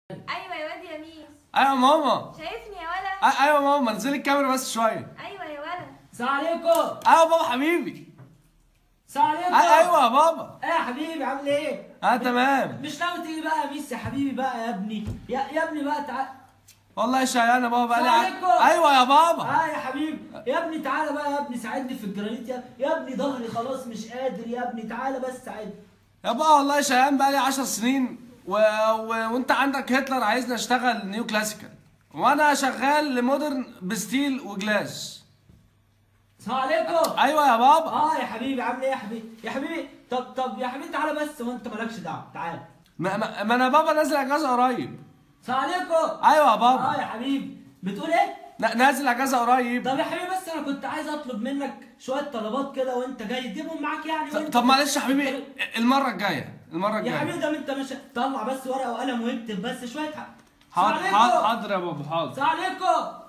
ايوه يا واد يا ميس ايوه ماما شايفني يا ولا أ- ايوه ماما نزلي الكاميرا بس شويه ايوه يا ولا السلام عليكم ايوه بابا حبيبي السلام عليكم أ- ايوه يا بابا ايه يا حبيبي عامل ايه؟ اه تمام مش ناوي تيجي بقى يا ميس يا حبيبي بقى يا ابني يا, يا ابني بقى تعال والله شقيان يا بابا بقالي السلام ع- عليكم. ايوه يا بابا اه يا حبيبي يا ابني تعالى بقى يا ابني ساعدني في الجرانيت يا, يا ابني ظهري خلاص مش قادر يا ابني تعالى بس ساعدني يا بابا والله شقيان بقالي 10 سنين و... و... وانت عندك هتلر عايزني اشتغل نيو كلاسيكال وانا شغال مودرن بستيل وجلاس السلام عليكم ايوه يا بابا اه يا حبيبي عامل ايه يا حبيبي يا حبيبي طب طب يا حبيبي تعالى بس وانت مالكش دعوه تعالى ما, ما... ما انا بابا نازل اجازه قريب السلام عليكم ايوه يا اه بابا يا حبيبي بتقول ايه؟ ن... نازل اجازه قريب طب يا حبيبي بس انا كنت عايز اطلب منك شويه طلبات كده وانت جاي تجيبهم معاك يعني ط- وانت طب معلش يا حبيبي المره الجايه المره يا الجايه حبيبي ده انت مش طلع بس ورقه وقلم واكتب بس شويه ح... حاضر السلام حاضر عليكم. حاضر يا بابا حاضر السلام عليكم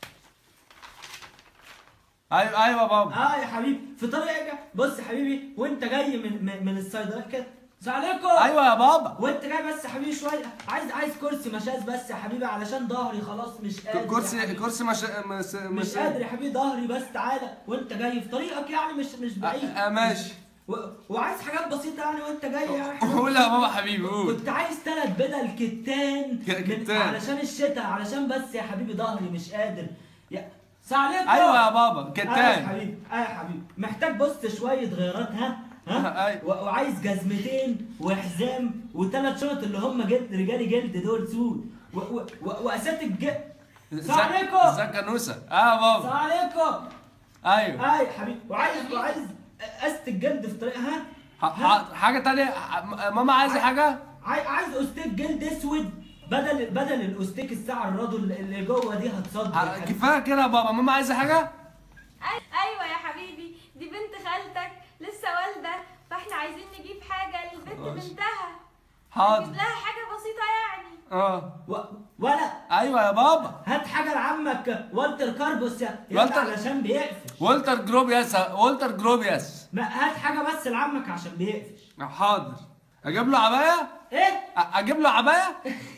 ايوه ايوه يا بابا اه يا حبيبي في طريقك بص يا حبيبي وانت جاي من من, من الصيدليه كده السلام عليكم ايوه يا بابا وانت جاي بس يا حبيبي شويه عايز عايز كرسي مشاز بس يا حبيبي علشان ظهري خلاص مش قادر يا كرسي حبيبي. كرسي مش مش مش مش قادر يا حبيبي ظهري بس تعالى وانت جاي في طريقك يعني مش مش بعيد آه، آه، ماشي و... وعايز حاجات بسيطه يعني وانت جاي يعني حاجات قول يا بابا حبيبي قول كنت عايز ثلاث بدل كتان ك- من- كتان. علشان الشتاء علشان بس يا حبيبي ظهري مش قادر يا السلام عليكم ايوه يا بابا اه يا كتان حبيبي اه يا حبيبي محتاج بص شويه غيارات ها ها أيوة. و- وعايز جزمتين وحزام وثلاث شنط اللي هم جلد رجالي جلد دول سود و- و- و- واسات الج السلام عليكم ازيك يا نوسه اه يا بابا السلام عليكم ايوه اه يا حبيبي وعايز وعايز قست الجلد في طريقها ح- ح- حاجه تانية ح- ماما عايزه حاجه عاي- عايز استيك جلد اسود بدل بدل الاستيك الساعه الرادو اللي اللي جوه دي هتصدر ح- يا حبيبي. كفايه كده يا بابا ماما عايزه حاجه أي- ايوه يا حبيبي دي بنت خالتك لسه والده فاحنا عايزين نجيب حاجه للبنت ماشي. بنتها حاضر نجيب لها حاجه بسيطه يعني اه و... ولا ايوه يا بابا هات حاجه لعمك والتر كاربوس يا يا والتر- علشان بيقفش والتر جروبياس والتر جروبياس ما هات حاجه بس لعمك عشان بيقفش حاضر اجيب له عبايه ايه أ- اجيب له عبايه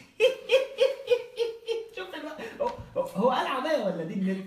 شفت بقى هو- هو- هو قال عبايه ولا دي النت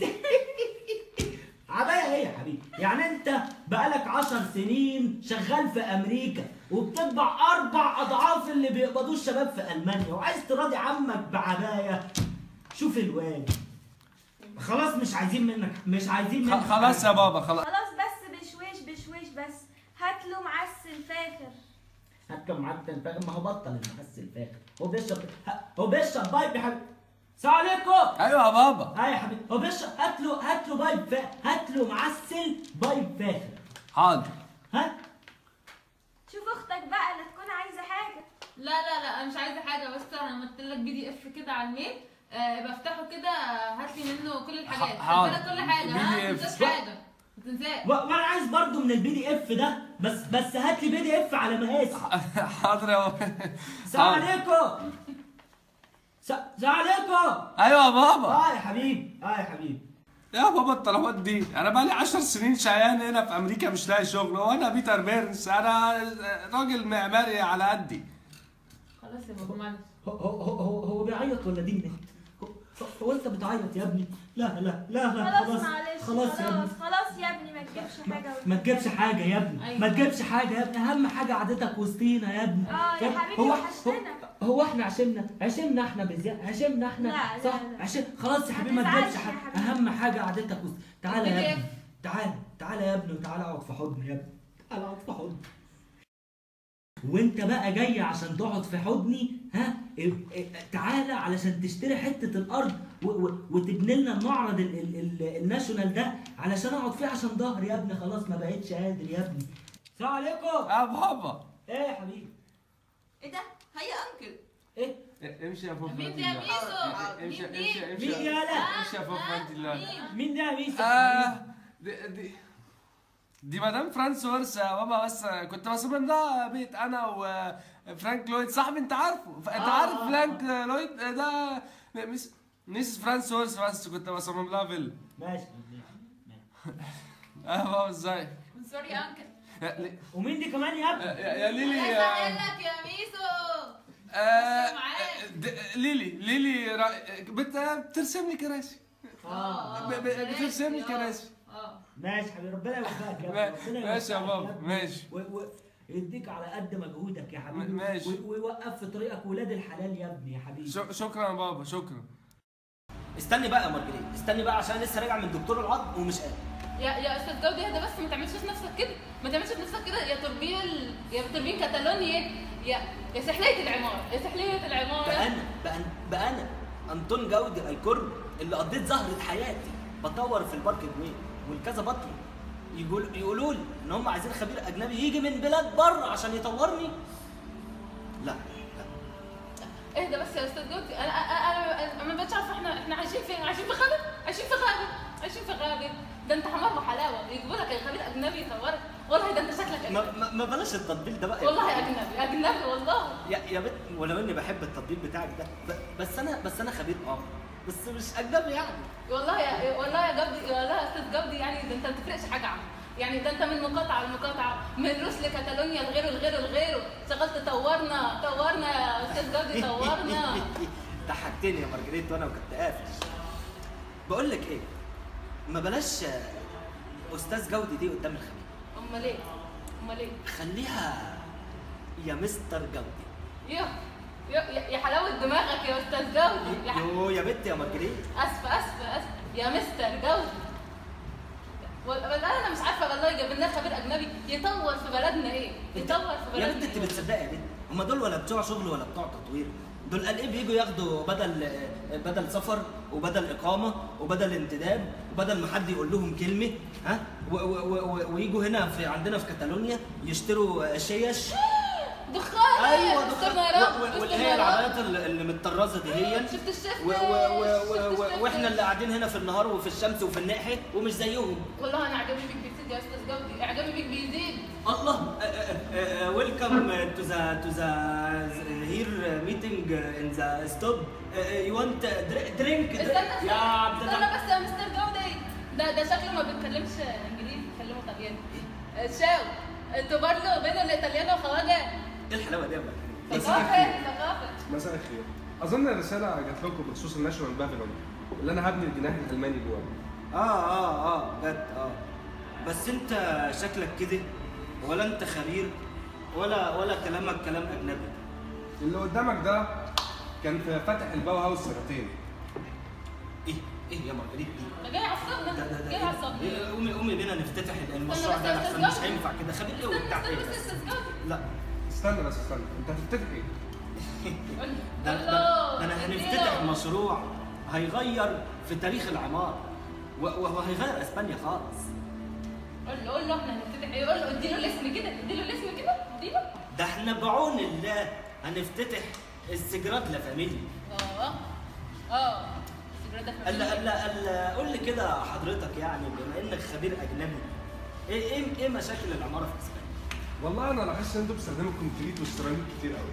عبايه ايه يا حبيبي يعني انت بقالك عشر سنين شغال في امريكا وبتطبع اربع اضعاف اللي بيقبضوه الشباب في المانيا وعايز تراضي عمك بعبايه شوف الواد خلاص مش عايزين منك مش عايزين منك خ- خلاص يا حاجة. بابا خلاص خلاص بس بشويش بشويش بس هات له معسل فاخر هات له معاك الفاخر ما هو بطل المعسل الفاخر هو بيشرب ها- هو بيشرب بايب يا حبيبي السلام عليكم ايوه يا بابا اه يا حبيبي هو بيشرب هات له هات له بايب فا... هات له معسل بايب فاخر حاضر ها شوف اختك بقى لا تكون عايزه حاجه لا لا لا انا مش عايزه حاجه بس انا عملت لك بي دي اف كده على الميل آه بفتحه كده هات لي منه كل الحاجات حاضر. خد بالك كل حاجه ها PDF. ما تنساش حاجه ما تنساش و... وانا عايز برضو من البي دي اف ده بس بس هات لي بي دي اف على مقاسي حاضر يا بابا السلام حاضر. عليكم س- السلام عليكم ايوه يا بابا اه يا حبيبي اه يا حبيبي يا بابا الطلبات دي انا بقالي 10 سنين شقيان هنا في امريكا مش لاقي شغل وانا بيتر بيرنس انا راجل معماري على قدي خلاص يا بابا معلش هو هو هو, هو بيعيط ولا دي النت هو, هو انت بتعيط يا ابني لا لا لا لا خلاص خلاص معلش خلاص يا ابني خلاص خلاص يا ابني ما تجيبش حاجه ما تجيبش حاجة يا ابني أيوة. ما تجيبش حاجة يا ابني أهم حاجة قعدتك وسطينا يا ابني اه يا ابني، حبيبي هو وحشتنا هو احنا عشمنا عشمنا احنا بزيادة عشمنا احنا لا، لا، صح لا. عشان خلاص يا ما حبيبي ما تزعلش تجيبش يا حاجة حبيبي. أهم حاجة قعدتك وسط تعالى يا البي دي ابني تعالى تعالى يا ابني وتعالى اقعد في حضني يا ابني تعالى اقعد في حضني وانت بقى جاي عشان تقعد في حضني ها اه- اه- تعالى علشان تشتري حته الارض و- و- وتبني لنا المعرض ال- ال- ال- الناشونال ده علشان اقعد فيه عشان ظهري يا ابني خلاص ما بقتش قادر يا ابني السلام عليكم يا بابا ايه يا حبيبي ايه ده؟ هيا انكل ايه امشي يا بابا مين ده يا ميسو؟ امشي مين دي؟ امشي امشي مين يالا؟ امشي يا بابا انت لا مين؟ مين ده يا ميسو آه دي دي دي مدام فرانس ورس يا بابا بس كنت بصمم لها بيت انا وفرانك لويد صاحبي انت عارفه ف- انت آه، عارف آه، فرانك لويد ده ميس ميسس فرانس ورس بس كنت بصمم لها فيلا ماشي اه بابا ازاي سوري يا انكل يا لي- ومين دي كمان يا ابني يا يا ليلي عايز آه، اقول لك يا ميسو آه، معاك. د- ليلي ليلي را... بت... بترسم لي كراسي اه ب... ب... بترسم لي كراسي اه ماشي حبيبي ربنا يوفقك يا ما- ابني ربنا ماشي يا يوفقك بابا، ابني. ماشي. و... و... يديك على قد مجهودك يا حبيبي م- ماشي. و... ويوقف في طريقك ولاد الحلال يا ابني يا حبيبي ش... شكرا يا بابا شكرا استني بقى يا مارجريت استني بقى عشان لسه راجع من دكتور العظم ومش قادر يا يا استاذ جودي اهدى بس ما تعملش في نفسك كده ما تعملش في نفسك كده يا توربين يا توربين كاتالونيا يا يا سحلية العمارة يا سحلية بقى العمارة انا بقى أنا بقى انا انطون جودي ايكورن اللي قضيت زهره حياتي بطور في البارك جوين والكذا بطل يقول يقولوا لي ان هم عايزين خبير اجنبي يجي من بلاد بره عشان يطورني لا لا اهدى بس يا استاذ جودي انا انا انا ما بقتش عارفه احنا احنا عايشين فين عايشين في غابه عايشين في غابه عايشين في غابه ده انت حمار وحلاوه يجيبوا لك خبير اجنبي يطورك والله ده انت شكلك ما, أجنبي. ما, ما بلاش التطبيل ده بقى يا والله بنت. اجنبي اجنبي والله يا يا بنت ولو اني بحب التطبيل بتاعك ده ب- بس انا بس انا خبير اه بس مش اجنبي يعني والله يا والله يا جودي والله يا استاذ جودي يعني ده انت ما بتفرقش حاجه عنه يعني ده انت من مقاطعه لمقاطعه من روس لكاتالونيا لغيره لغيره لغيره شغال تطورنا طورنا يا استاذ جودي طورنا ضحكتني يا مارجريت وانا كنت قافش بقول لك ايه ما بلاش آه، استاذ جودي دي قدام الخبير امال ايه امال ايه خليها يا مستر جودي يا يا يا حلاوه دماغك يا استاذ جودي يا ح- يو يا بنت يا مارجريت اسف اسف اسف يا مستر جودي والله انا مش عارفه والله جاب لنا خبير اجنبي يطور في بلدنا ايه يطور في يا بلدنا بنت انت إيه؟ بتصدقي يا بنت هم دول ولا بتوع شغل ولا بتوع تطوير دول قال ايه بيجوا ياخدوا بدل بدل سفر وبدل اقامه وبدل انتداب وبدل ما حد يقول لهم كلمه ها و- و- و- ويجوا هنا في عندنا في كاتالونيا يشتروا شيش دخان ايوه استنى يا دخان. رب و- و- استنى واللي هي يا رب. العربيات اللي اللي متطرزه دي هي شفت الشيف و- و- و- شفت و- الشيف واحنا اللي قاعدين هنا في النهار وفي الشمس وفي النقح ومش زيهم والله انا اعجابي بيك بيزيد يا استاذ جودي اعجابي بيك بيزيد الله ويلكم تو ذا تو ذا هير ميتنج ان ذا ستوب يو ونت درينك استنى استنى يا عبد استنى الله بس يا مستر جودي ده ده شكله ما بيتكلمش انجليزي بيتكلموا طلياني آه، شاو انتوا برضه بين الايطاليان وخواجه ايه الحلاوه دي يا ابني ثقافه ثقافه مساء الخير اظن الرساله جات لكم بخصوص الناشونال بافيلون اللي انا هبني الجناح الالماني جوه اه اه اه بجد اه بس انت شكلك كده ولا انت خبير ولا ولا كلامك كلام اجنبي اللي قدامك ده كان في فتح الباو هاوس سنتين ايه ايه يا مارجريت دي ده جاي يعصبنا ده ده ده جاي إيه؟ يعصبنا إيه، قومي قومي بينا نفتتح المشروع بس ده يا لحسن أستاذ مش جودي. هينفع كده خبير ايه وبتاع استنى ايه استنى بس بس استاذ جودي لا استنى بس استنى انت هتفتح ايه؟ ده, ده, ده انا هنفتتح مشروع هيغير في تاريخ العمارة و- و- وهيغير اسبانيا خالص قول له قول له احنا هنفتتح ايه قول له اديله الاسم كده اديله الاسم كده اديله ده احنا بعون الله هنفتتح السجراد لا فاميلي اه اه سجرادة قال فاميليا. قال قال قول لي كده حضرتك يعني بما انك خبير اجنبي ايه ايه ايه مشاكل العمارة في اسبانيا؟ والله انا لاحظت ان انتوا بتستخدموا الكونكريت والسيراميك كتير قوي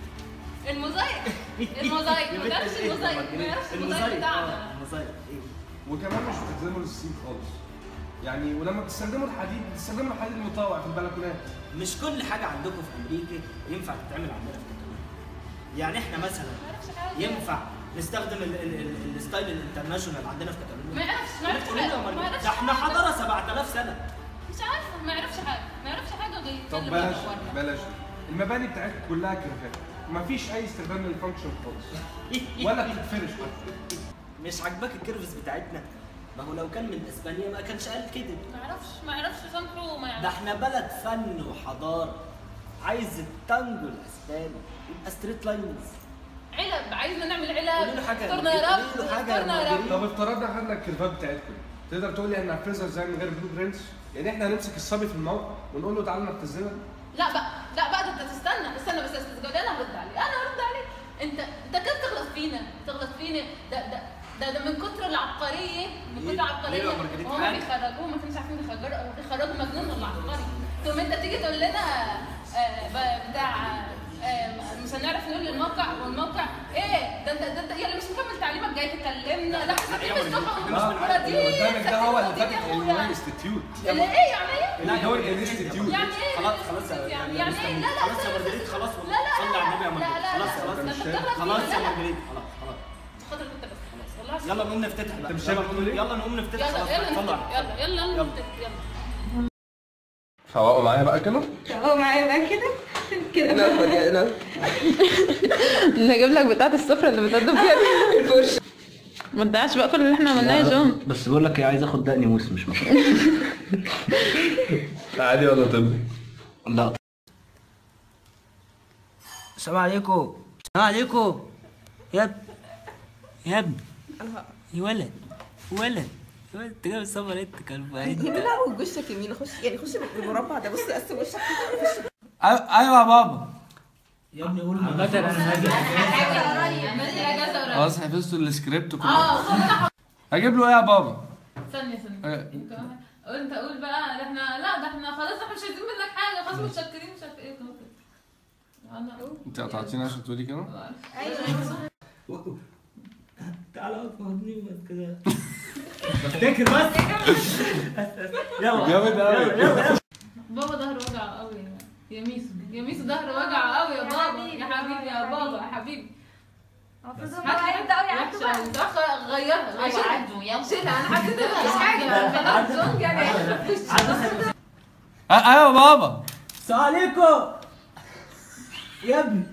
الموزايك الموزايك يا ما بنت تعرفش إيه يا الموزايك ما مارجريت؟ يعرفش الموزايك الموزايك بتاعنا اه الموزايك ايه وكمان مش بتستخدموا للصيف خالص يعني ولما بتستخدموا الحديد بتستخدموا الحديد المطوع في البلكونات مش كل حاجة عندكم في امريكا ينفع تتعمل عندنا في كاتالونيا يعني احنا مثلا ما يعرفش حاجه ينفع نستخدم ال- ال- ال- الستايل الانترناشونال عندنا في كاتالونيا ما يعرفش ما يعرفش قولي لي يا حاجه ما مريم، يعرفش ده احنا حاجة. حضاره 7000 سنه مش عارفه ما يعرفش حاجه ما يعرفش حاجه غير طب يتكلم بلاش بره. بلاش المباني بتاعتكم كلها كيرفات مفيش اي استخدام للفانكشن خالص ولا بتتفرش حتى مش عاجباك الكيرفز بتاعتنا ما هو لو كان من اسبانيا ما كانش قال كده ما يعرفش ما يعرفش سامحه وما ده يعرفش احنا بلد فن وحضاره عايز التانجو الاسباني يبقى ستريت لاينز علب عايزنا نعمل قولي علب له حاجة يا اخترنا يا قولي رب له حاجة يا اخترنا يا رب مديرين. طب افترضنا خدنا الكيرفات بتاعتكم تقدر تقول لي هننفذها ازاي من غير بلو برنس؟ يعني احنا هنمسك الصبي في الموقع ونقول له تعالى نفذ لنا لا بقى لا بقى ده انت تستنى استنى بس يا استاذ جودة انا هرد عليك انا هرد عليك انت انت كده بتغلط فينا تغلط فينا ده ده ده, ده من كتر العبقريه من كتر ليه؟ العبقريه ليه يا مارجريت وهم حاجة؟ بيخرجوه ما كانوش عارفين يخرجوا يخرجوا مجنون ولا عبقري ثم انت تيجي تقول لنا آه، ب- بتاع آه، مش هنعرف نقول الموقع والموقع ايه ده انت ده انت يا اللي مش مكمل تعليمك جاي تكلمنا لا احنا لا، يا ساكتين مارجريت، الصبح إحنا مش بنعرف. ومرادين اللي قدامك ده هو اللي ساكتين فاتح يا اليونان أخويا. انستيتيوت اللي ايه يعني ايه؟ لا، اليونان يا- انستيتيوت يعني ايه خلاص خلاص يا- يعني يا يعني مستر ايه ميت. لا لا خلاص يا لا، مارجريت، خلاص والله. لا لا صلي على النبي يا لا مارجريت. لا خلاص خلاص انت بتغلط خلاص فينا. يا لا، لا. مارجريت خلاص خلاص خاطر انت بس خلاص والله عشان- يلا نقوم نفتتح بقى مش شايف يلا بتقول إيه؟ يلا نقوم نفتتح يلا خلاص يلا طلع نفتح. يلا يلا يلا يلا. نفتح. يلا فوقوا معايا بقى كده اهو معايا بقى كده كده اللي هجيب لك بتاعة السفرة اللي بتقدم فيها الفرشة ما تضيعش بقى كل اللي احنا عملناه يا جون بس بقول لك عايز اخد دقني موس مش مكان عادي ولا طب لا السلام عليكم السلام عليكم يا اب- يا ابني يا ولد ولد يا ولد انت جايب السفر انت كلب هنا لا وجوشك يمين خش يعني خش بالمربع ده بص قسم وشك كده ايوه يا بابا يا ابني قول عامة انا هاجي عملت اجازه قريب خلاص حفظتوا السكريبت كله اه خلاص. هجيب له ايه يا بابا ثانيه ثانيه إيه. انت قول انت قول بقى ده احنا لا ده احنا خلاص احنا مش عايزين منك حاجه خلاص متشكرين مش عارف ايه كده. انا انت قطعتيني عشان تقولي كده تعالى اقعد في حضني وبعد كده بفتكر بس يلا جامد قوي بابا ظهره وجع قوي يا ميسو يا ميسو ظهره وجع قوي يا بابا يا حبيبي يا بابا يا حبيبي المفروض هم هيبداوا يعدوا وحشه بقى قوي صح غيرها ايوه غيرها عدوا يلا شيلها انا حسيت ان مفيش حاجه خلاص زونج يعني ايوه يا بابا السلام عليكم يا ابني